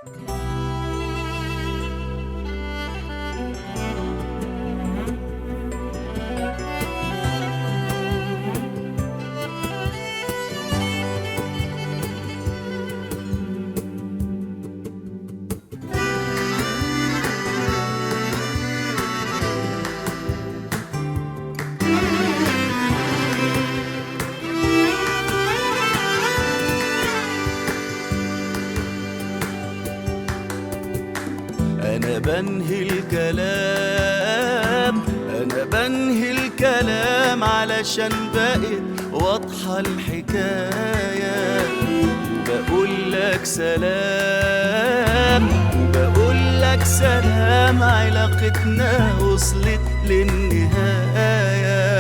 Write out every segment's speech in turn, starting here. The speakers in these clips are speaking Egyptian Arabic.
أنا بنهي الكلام أنا بنهي الكلام علشان بقت واضحة الحكاية بقول لك سلام بقول لك سلام علاقتنا وصلت للنهاية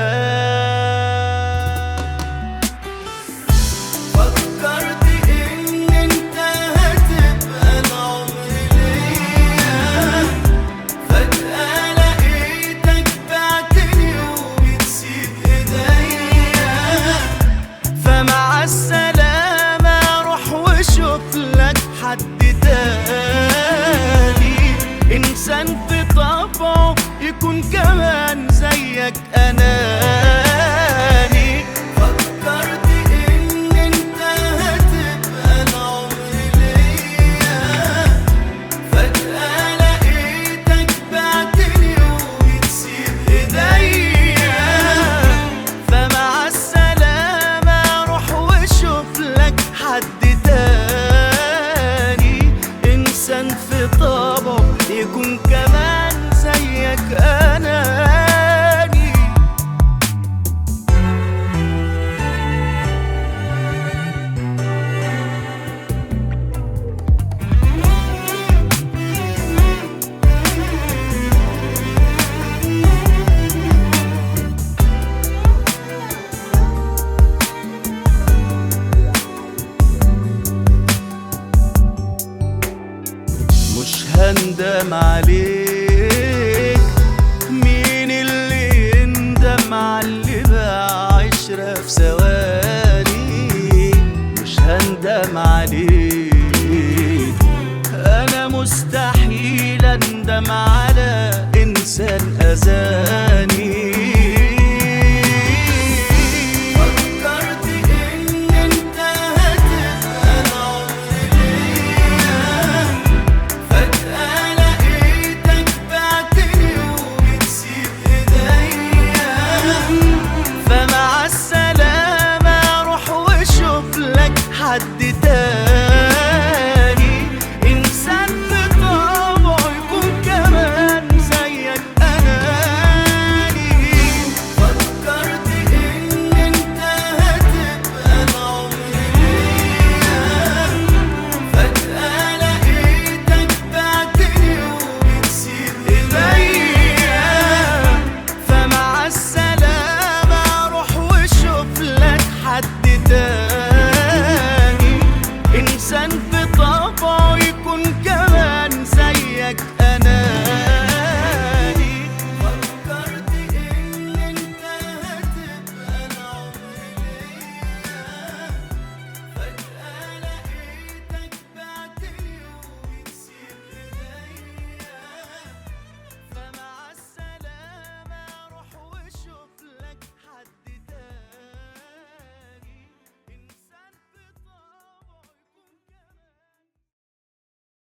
فكرت ان انت هتبقى العمر ليا فجأة لقيتك بعتني وبتسيب ايديا فمع السلامة روح وشوف لك حد تاني انسان في طبعه يكون كمان زيك اناني فكرت ان انت هتبقى العمر ليا فجأة لقيتك بعتني وبتسيب ايديا فمع السلامة روح وشوف لك حد تاني انسان في طبعه يكون كمان زيك اناني مش هندم عليك مين اللي يندم على اللي بقى عشرة في ثواني مش هندم عليك أنا مستحيل أندم على إنسان أذاني